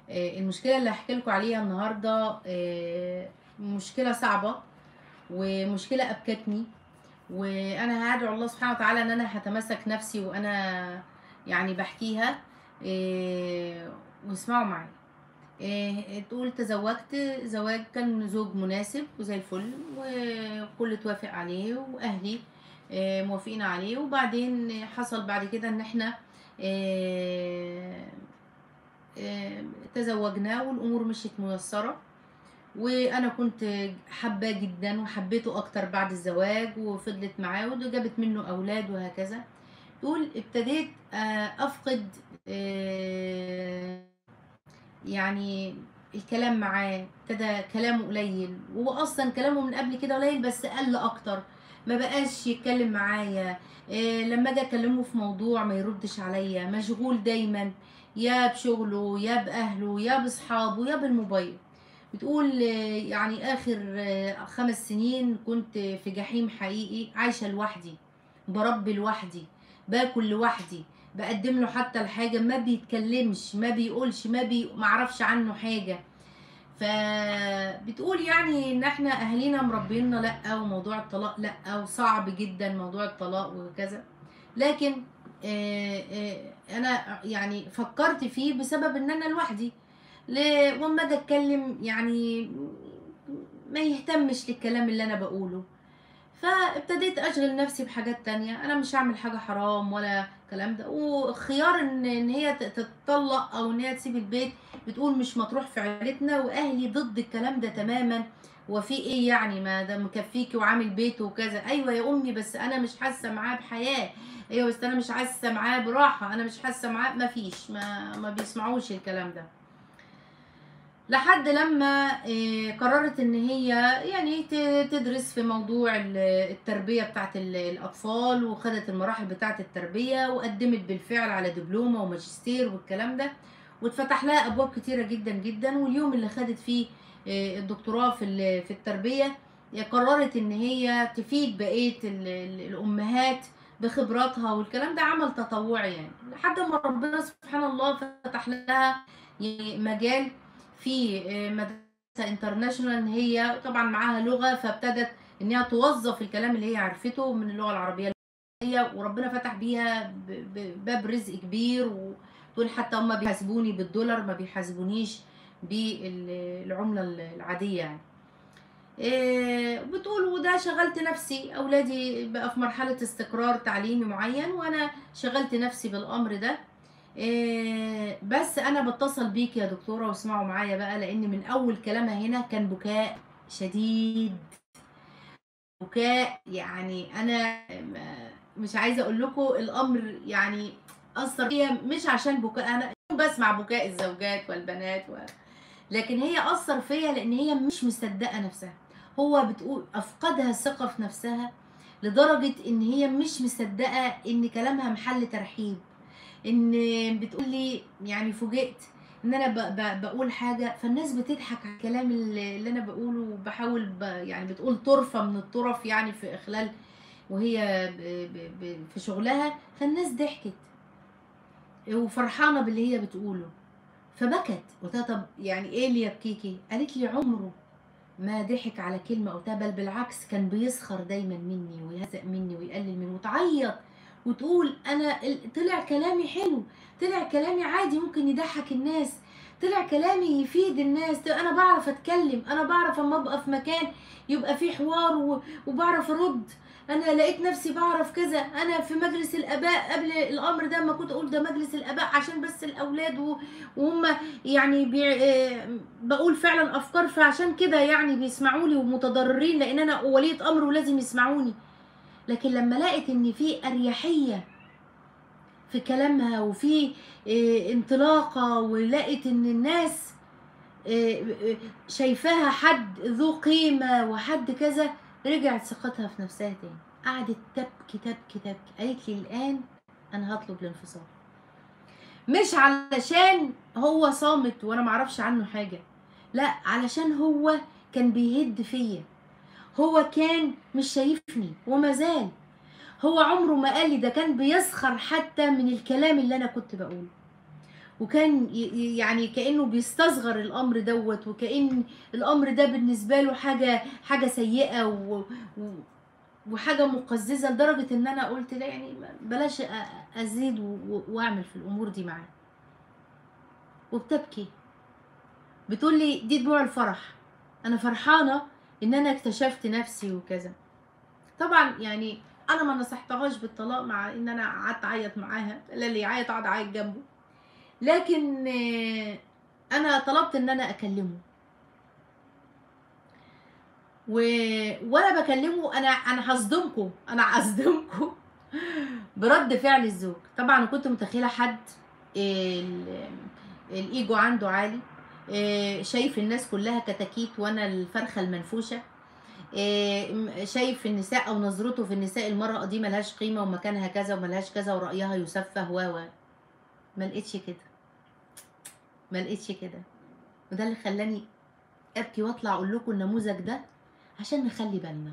آه، المشكلة اللي هحكي لكم عليها النهاردة آه، مشكلة صعبة ومشكلة أبكتني وأنا هدعو الله سبحانه وتعالى إن أنا هتمسك نفسي وأنا يعني بحكيها آه، واسمعوا معايا آه، تقول تزوجت زواج كان زوج مناسب وزي الفل وكل توافق عليه وأهلي آه، موافقين عليه وبعدين حصل بعد كده إن احنا آه، آه، تزوجنا والامور مشيت ميسره وانا كنت حباه جدا وحبيته اكتر بعد الزواج وفضلت معاه وجابت منه اولاد وهكذا تقول ابتديت آه، افقد آه، يعني الكلام معاه ابتدى كلامه قليل وهو اصلا كلامه من قبل كده قليل بس قل اكتر ما بقاش يتكلم معايا إيه لما اجي اكلمه في موضوع ما يردش عليا مشغول دايما يا بشغله يا باهله يا باصحابه يا بالموبايل بتقول آه، يعني اخر آه، خمس سنين كنت في جحيم حقيقي عايشه لوحدي بربي لوحدي باكل لوحدي بقدم له حتى الحاجه ما بيتكلمش ما بيقولش ما بي معرفش عنه حاجه فبتقول يعني ان احنا اهالينا مربينا لا وموضوع الطلاق لا وصعب جدا موضوع الطلاق وكذا لكن آه، آه، انا يعني فكرت فيه بسبب ان انا لوحدي ل- واما اجي اتكلم يعني ما يهتمش للكلام اللي انا بقوله فابتديت اشغل نفسي بحاجات تانية انا مش هعمل حاجة حرام ولا الكلام ده وخيار ان ان هي ت- تتطلق او ان هي تسيب البيت بتقول مش مطروح في عيلتنا واهلي ضد الكلام ده تماما وفي ايه يعني ما ده مكفيكي وعامل بيت وكذا ايوه يا امي بس انا مش حاسه معاه بحياه ايوه بس انا مش حاسه معاه براحه انا مش حاسه معاه ما فيش ما ما بيسمعوش الكلام ده لحد لما آه، قررت ان هي يعني ت- تدرس في موضوع ال- التربيه بتاعت ال- الاطفال وخدت المراحل بتاعت التربيه وقدمت بالفعل على دبلومه وماجستير والكلام ده واتفتح لها ابواب كتيره جدا جدا واليوم اللي خدت فيه آه، الدكتوراه في ال- في التربيه قررت ان هي تفيد بقيه ال- ال- الامهات بخبراتها والكلام ده عمل تطوعي يعني لحد ما ربنا سبحان الله فتح لها يعني مجال في آه، مدرسه انترناشونال ان هي طبعا معاها لغه فابتدت ان هي توظف الكلام اللي هي عرفته من اللغه العربيه هي وربنا فتح بيها ب- ب- باب رزق كبير وتقول حتى هم بيحاسبوني بالدولار ما بيحاسبونيش بالعمله العاديه يعني إيه، بتقول وده شغلت نفسي اولادي بقى في مرحله استقرار تعليمي معين وانا شغلت نفسي بالامر ده إيه، بس انا بتصل بيك يا دكتوره واسمعوا معايا بقى لان من اول كلامها هنا كان بكاء شديد بكاء يعني انا م- مش عايزه اقول لكم الامر يعني اثر فيا مش عشان بكاء انا بسمع بكاء الزوجات والبنات و... لكن هي اثر فيا لان هي مش مصدقه نفسها هو بتقول افقدها الثقه في نفسها لدرجه ان هي مش مصدقه ان كلامها محل ترحيب ان بتقول لي يعني فوجئت ان انا ب- ب- بقول حاجه فالناس بتضحك على الكلام اللي اللي انا بقوله وبحاول ب يعني بتقول طرفه من الطرف يعني في خلال وهي ب ب ب في شغلها فالناس ضحكت وفرحانه باللي هي بتقوله فبكت قلت لها طب يعني ايه اللي يبكيكي قالت لي عمره ما ضحك على كلمه قلتها بل بالعكس كان بيسخر دايما مني ويهزق مني ويقلل مني وتعيط وتقول انا ال- طلع كلامي حلو طلع كلامي عادي ممكن يضحك الناس طلع كلامي يفيد الناس طلع انا بعرف اتكلم انا بعرف اما ابقى في مكان يبقى فيه حوار و- وبعرف ارد انا لقيت نفسي بعرف كذا انا في مجلس الاباء قبل الامر ده ما كنت اقول ده مجلس الاباء عشان بس الاولاد و- وهم يعني بي... آه، بقول فعلا افكار فعشان كده يعني بيسمعوا لي ومتضررين لان انا ولية امر ولازم يسمعوني لكن لما لقيت ان في اريحيه في كلامها وفي آه، انطلاقه ولقيت ان الناس آه، آه، شايفاها حد ذو قيمه وحد كذا رجعت ثقتها في نفسها تاني قعدت تبكي تبكي تبكي قالت لي الان انا هطلب الانفصال مش علشان هو صامت وانا معرفش عنه حاجه لا علشان هو كان بيهد فيا هو كان مش شايفني وما زال هو عمره ما قال لي ده كان بيسخر حتى من الكلام اللي انا كنت بقوله وكان ي- ي- يعني كانه بيستصغر الامر دوت وكان الامر ده بالنسبه له حاجه حاجه سيئه و... و... وحاجه مقززه لدرجه ان انا قلت لا يعني بلاش أ- ازيد و... و- واعمل في الامور دي معاه وبتبكي بتقول لي دي دموع الفرح انا فرحانه ان انا اكتشفت نفسي وكذا طبعا يعني انا ما نصحتهاش بالطلاق مع ان انا قعدت اعيط معاها لا اللي يعيط اقعد اعيط جنبه لكن آه، انا طلبت ان انا اكلمه و... وانا بكلمه انا انا هصدمكم انا هصدمكم برد فعل الزوج طبعا أنا كنت متخيله حد ال... الايجو عنده عالي آه، شايف الناس كلها كتاكيت وانا الفرخه المنفوشه آه، م- شايف النساء او نظرته في النساء المرأة دي ملهاش قيمة ومكانها كذا وملهاش كذا ورأيها يسفه و و ما لقيتش كده ما لقيتش كده وده اللي خلاني ابكي واطلع اقول لكم النموذج ده عشان نخلي بالنا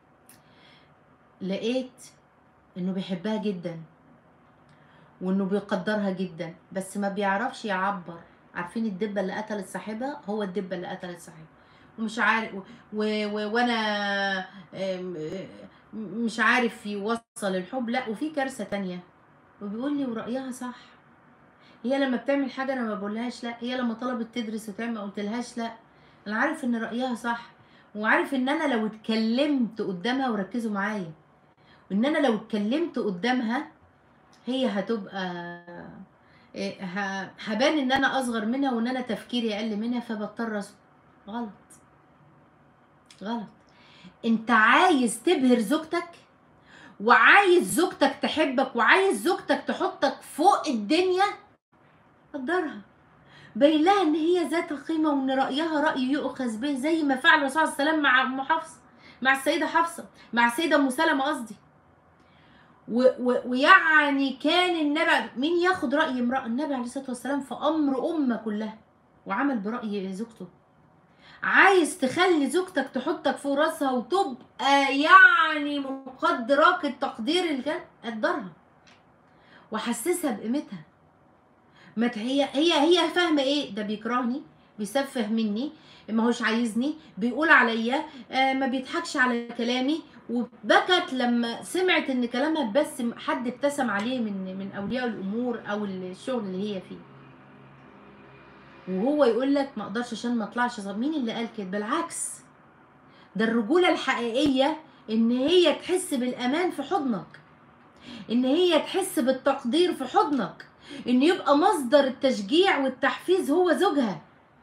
لقيت انه بيحبها جدا وانه بيقدرها جدا بس ما بيعرفش يعبر عارفين الدبه اللي قتلت صاحبها هو الدبه اللي قتلت صاحبها ومش عارف و... و... وانا آم، آم، مش عارف يوصل الحب لا وفي كارثه تانية وبيقول لي ورايها صح هي لما بتعمل حاجه انا ما بقولهاش لا هي لما طلبت تدرس وتعمل ما قلتلهاش لا انا عارف ان رايها صح وعارف ان انا لو اتكلمت قدامها وركزوا معايا وان انا لو اتكلمت قدامها هي هتبقى إيه، ه- هبان ان انا اصغر منها وان انا تفكيري اقل منها فبضطر أصبر. غلط غلط انت عايز تبهر زوجتك وعايز زوجتك تحبك وعايز زوجتك تحطك فوق الدنيا قدرها باين لها ان هي ذات قيمه وان رايها راي يؤخذ به زي ما فعل الرسول صلى الله عليه وسلم مع ام حفصه مع السيده حفصه مع السيده ام سلمه قصدي و- و- ويعني كان النبي مين ياخد راي امراه النبي عليه الصلاه والسلام في امر امه كلها وعمل براي زوجته عايز تخلي زوجتك تحطك فوق راسها وتبقى يعني مقدراك التقدير الجد قدرها وحسسها بقيمتها ما ت- هي هي هي فاهمه ايه ده بيكرهني بيسفه مني ما هوش عايزني بيقول عليا آه ما بيضحكش على كلامي وبكت لما سمعت ان كلامها بس حد ابتسم عليه من من اولياء الامور او الشغل اللي هي فيه وهو يقول لك ما اقدرش عشان ما اطلعش صغير مين اللي قال كده بالعكس ده الرجوله الحقيقيه ان هي تحس بالامان في حضنك ان هي تحس بالتقدير في حضنك ان يبقى مصدر التشجيع والتحفيز هو زوجها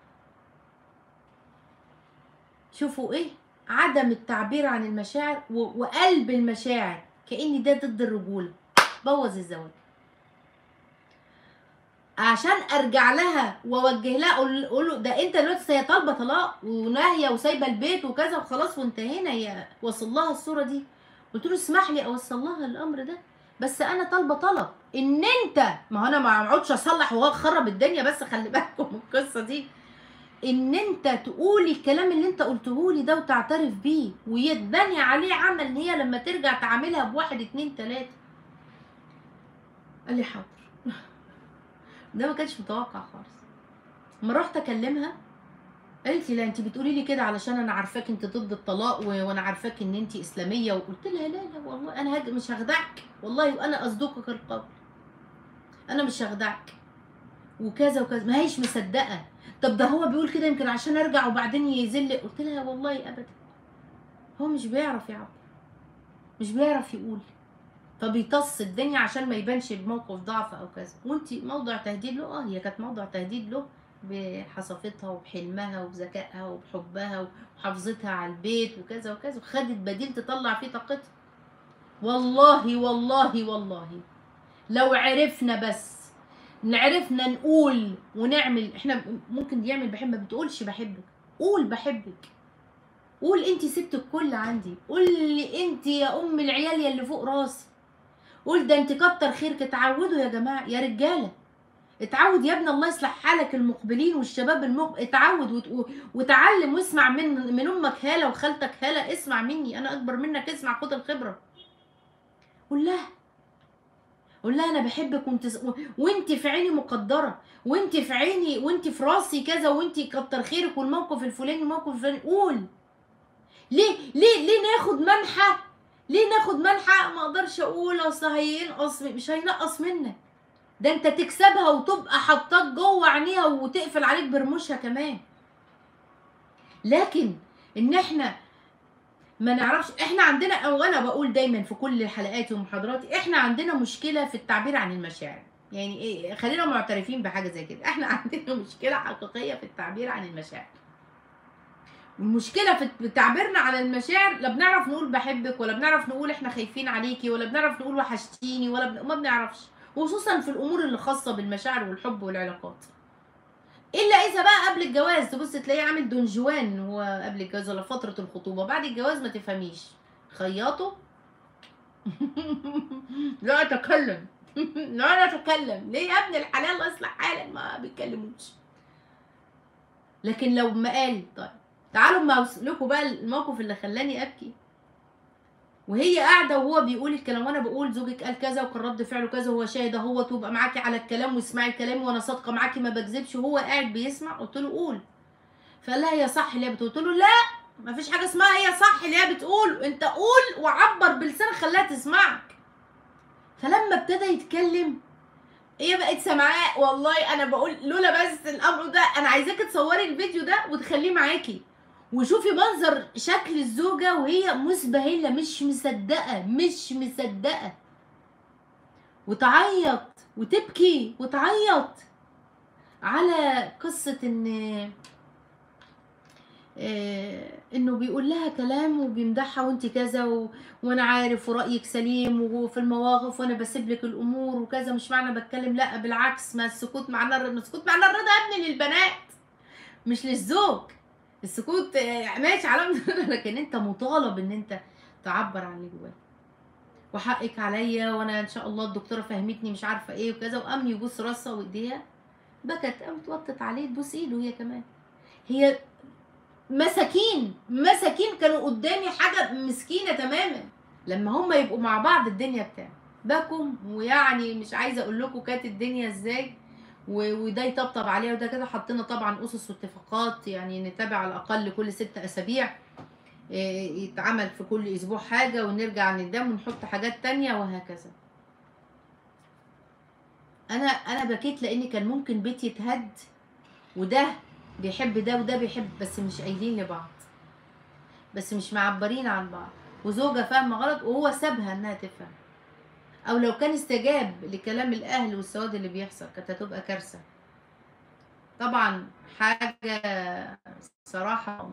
شوفوا ايه عدم التعبير عن المشاعر و- وقلب المشاعر كأن ده ضد الرجولة بوظ الزواج عشان ارجع لها واوجه لها اقول أقول له ده انت دلوقتي هي طالبه طلاق وناهيه وسايبه البيت وكذا وخلاص وانتهينا هي وصل لها الصوره دي قلت له اسمح لي اوصل لها الامر ده بس انا طالبه طلب ان انت ما هو انا ما اقعدش اصلح واخرب الدنيا بس خلي بالكم من القصه دي ان انت تقولي الكلام اللي انت قلته لي ده وتعترف بيه ويتبني عليه عمل ان هي لما ترجع تعملها بواحد اتنين تلاته قال لي حاضر ده ما كانش متوقع خالص لما رحت اكلمها قالت لي لا انت بتقولي لي كده علشان انا عارفاك انت ضد الطلاق و- وانا عارفاك ان انت اسلاميه وقلت لها لا لا والله انا هج... مش هخدعك والله وانا اصدقك القول انا مش هخدعك وكذا وكذا ما هيش مصدقه طب ده هو بيقول كده يمكن عشان ارجع وبعدين يذل قلت لها والله ابدا هو مش بيعرف يعبر مش بيعرف يقول فبيطص الدنيا عشان ما يبانش بموقف ضعف او كذا وانت موضع تهديد له اه هي كانت موضع تهديد له بحصافتها وبحلمها وبذكائها وبحبها وحافظتها على البيت وكذا وكذا وخدت بديل تطلع فيه طاقتها والله والله والله لو عرفنا بس عرفنا نقول ونعمل احنا ممكن يعمل بحب ما بتقولش بحبك قول بحبك قول انت ست الكل عندي قول لي انت يا ام العيال يا اللي فوق راسي قول ده انت كتر خيرك اتعودوا يا جماعه يا رجاله اتعود يا ابن الله يصلح حالك المقبلين والشباب المق... اتعود وت... وتعلم واسمع من من امك هاله وخالتك هاله اسمع مني انا اكبر منك اسمع خد الخبره قول لها قول لها انا بحبك وانت وانت في عيني مقدره وانت في عيني وانت في راسي كذا وانت كتر خيرك والموقف الفلاني الموقف الفلاني قول ليه ليه ليه ناخد منحى ليه ناخد منحى ما اقدرش اقول اصل هينقص مش هينقص منك ده انت تكسبها وتبقى حطاك جوه عينيها وتقفل عليك برموشها كمان لكن ان احنا ما نعرفش احنا عندنا او انا بقول دايما في كل حلقاتي ومحاضراتي احنا عندنا مشكله في التعبير عن المشاعر يعني ايه خلينا معترفين بحاجه زي كده احنا عندنا مشكله حقيقيه في التعبير عن المشاعر المشكله في تعبيرنا عن المشاعر لا بنعرف نقول بحبك ولا بنعرف نقول احنا خايفين عليكي ولا بنعرف نقول وحشتيني ولا بن... ما بنعرفش وخصوصا في الامور اللي خاصه بالمشاعر والحب والعلاقات الا اذا بقى قبل الجواز تبص تلاقيه عامل دونجوان هو قبل الجواز ولا فتره الخطوبه بعد الجواز ما تفهميش خياطه لا اتكلم لا اتكلم ليه يا ابن الحلال اصلح حالك ما بيتكلموش لكن لو ما قال طيب تعالوا ما لكم بقى الموقف اللي خلاني ابكي وهي قاعده وهو بيقول الكلام وانا بقول زوجك قال كذا وكان رد فعله كذا وهو شاهد اهوت وابقى معاكي على الكلام واسمعي كلامي وانا صادقه معاكي ما بكذبش وهو قاعد بيسمع قلت له قول فقال لها هي صح اللي هي بتقول قلت له لا ما فيش حاجه اسمها هي صح اللي هي بتقول انت قول وعبر بلسانك خلاها تسمعك فلما ابتدى يتكلم هي بقت سامعاه والله انا بقول لولا بس الامر ده انا عايزاكي تصوري الفيديو ده وتخليه معاكي وشوفي منظر شكل الزوجة وهي مسبهلة مش مصدقة مش مصدقة وتعيط وتبكي وتعيط على قصة ان آه انه بيقول لها كلام وبيمدحها وانت كذا و... وانا عارف ورايك سليم وفي المواقف وانا بسيب لك الامور وكذا مش معنى بتكلم لا بالعكس ما السكوت معناه السكوت معناه الرضا يا ابني للبنات مش للزوج السكوت ماشي علامة لكن انت مطالب ان انت تعبر عن اللي جواك وحقك عليا وانا ان شاء الله الدكتوره فهمتني مش عارفه ايه وكذا وقام يبوس راسها وايديها بكت قامت وطت عليه تبوس ايده هي كمان هي مساكين مساكين كانوا قدامي حاجه مسكينه تماما لما هما يبقوا مع بعض الدنيا بتاع بكم ويعني مش عايزه اقول لكم كانت الدنيا ازاي وده يطبطب عليها وده كده حطينا طبعا اسس واتفاقات يعني نتابع على الاقل كل ست اسابيع يتعمل في كل اسبوع حاجه ونرجع ندم ونحط حاجات تانية وهكذا انا انا بكيت لان كان ممكن بيتي يتهد وده بيحب ده وده بيحب بس مش قايلين لبعض بس مش معبرين عن بعض وزوجه فاهمه غلط وهو سابها انها تفهم او لو كان استجاب لكلام الاهل والسواد اللي بيحصل كانت هتبقى كارثه طبعا حاجه صراحه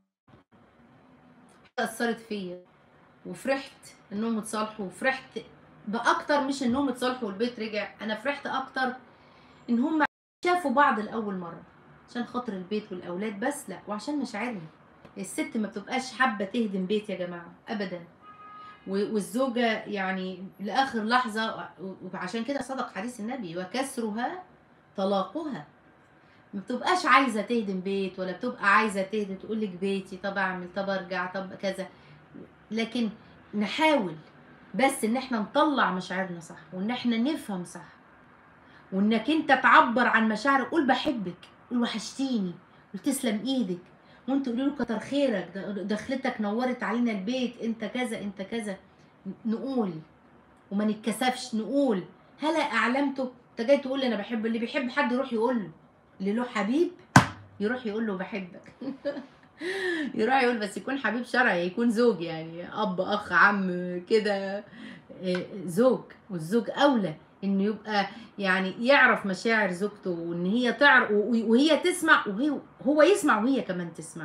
اثرت فيا وفرحت انهم اتصالحوا وفرحت باكتر مش انهم اتصالحوا والبيت رجع انا فرحت اكتر ان هم شافوا بعض لاول مره عشان خاطر البيت والاولاد بس لا وعشان مشاعرهم الست ما بتبقاش حابه تهدم بيت يا جماعه ابدا والزوجة يعني لآخر لحظة وعشان كده صدق حديث النبي وكسرها طلاقها ما بتبقاش عايزة تهدم بيت ولا بتبقى عايزة تهدم تقول لك بيتي طب أعمل طب أرجع طب كذا لكن نحاول بس إن احنا نطلع مشاعرنا صح وإن احنا نفهم صح وإنك أنت تعبر عن مشاعرك قول بحبك قول وحشتيني قول تسلم إيدك وانت قولي له كتر خيرك دخلتك نورت علينا البيت انت كذا انت كذا نقول وما نتكسفش نقول هلا اعلمته انت جاي تقول لي انا بحب اللي بيحب حد يروح يقول له اللي له حبيب يروح يقول له بحبك يروح يقول بس يكون حبيب شرعي يكون زوج يعني اب اخ عم كده زوج والزوج اولى انه يبقى يعني يعرف مشاعر زوجته وان هي تعرف وهي تسمع وهي هو يسمع وهي كمان تسمع